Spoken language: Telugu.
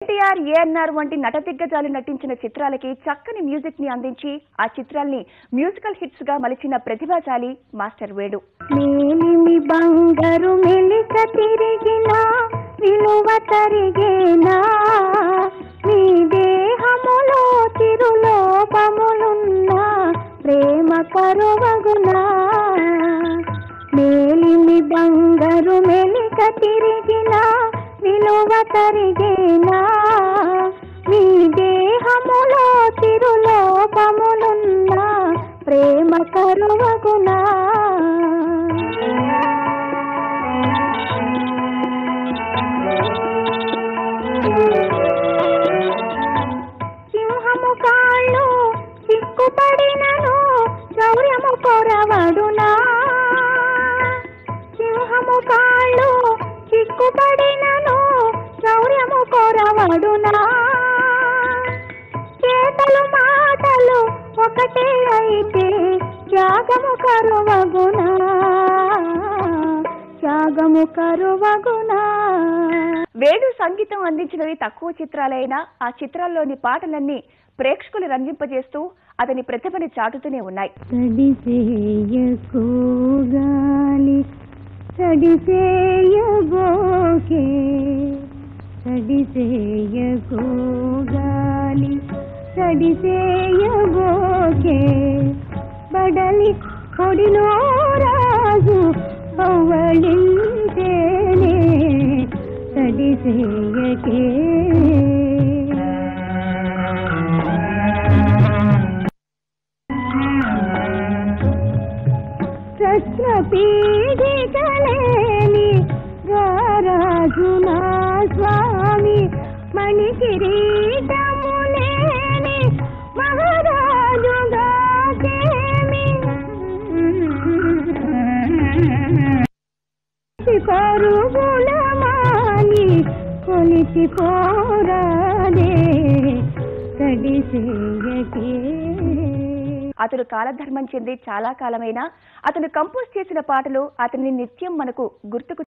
ఎన్టీఆర్ ఏఎన్ఆర్ వంటి నట దిగ్గజాలు నటించిన చిత్రాలకి చక్కని మ్యూజిక్ ని అందించి ఆ చిత్రాల్ని మ్యూజికల్ హిట్స్ గా మలిచిన ప్రతిభాశాలి మాస్టర్ వేణు మేలిమి బంగారు మెలిక తిరిగిన విలువ తరిగేనా మీ దేహములో తిరులోపములున్నా ప్రేమ కరువగునా మేలిమి బంగారు మెలిక తిరిగిన విలువ తరిగేనా మీ దేహములో తిరులోపములున్నా ప్రేమ కరువగునా సింహము కాళ్ళు చిక్కుపడినను శౌర్యము కొరవడునా సింహము కాళ్ళు చిక్కుపడినను శౌర్యము కొరవడునా చేతలు మాటలు ఒకటే అయితే త్యాగము కరువగునా త్యాగము కరువగునా వేణు సంగీతం అందించినవి తక్కువ చిత్రాలైనా ఆ చిత్రాల్లోని పాటలన్నీ ప్రేక్షకులు రంజింపజేస్తూ అతని ప్రతిభని చాటుతూనే ఉన్నాయి తడిసేయకోగాలి తడిసేయబోకే తడిసేయకోగాలి తడిసేయబోకే బడలి కొడిలో రాజు పవ్వళించేనే తడిసేయకే కృష్ణ పీడికలేని రారాజు నా స్వామి మణి కిరీటములేని మహారాజుగా కేమి పరుగుల మాని కొలిచి పోరాదే తడిసేయకే అతడు కాలధర్మం చెంది చాలా కాలమైనా అతను కంపోజ్ చేసిన పాటలు అతని నిత్యం మనకు గుర్తుకు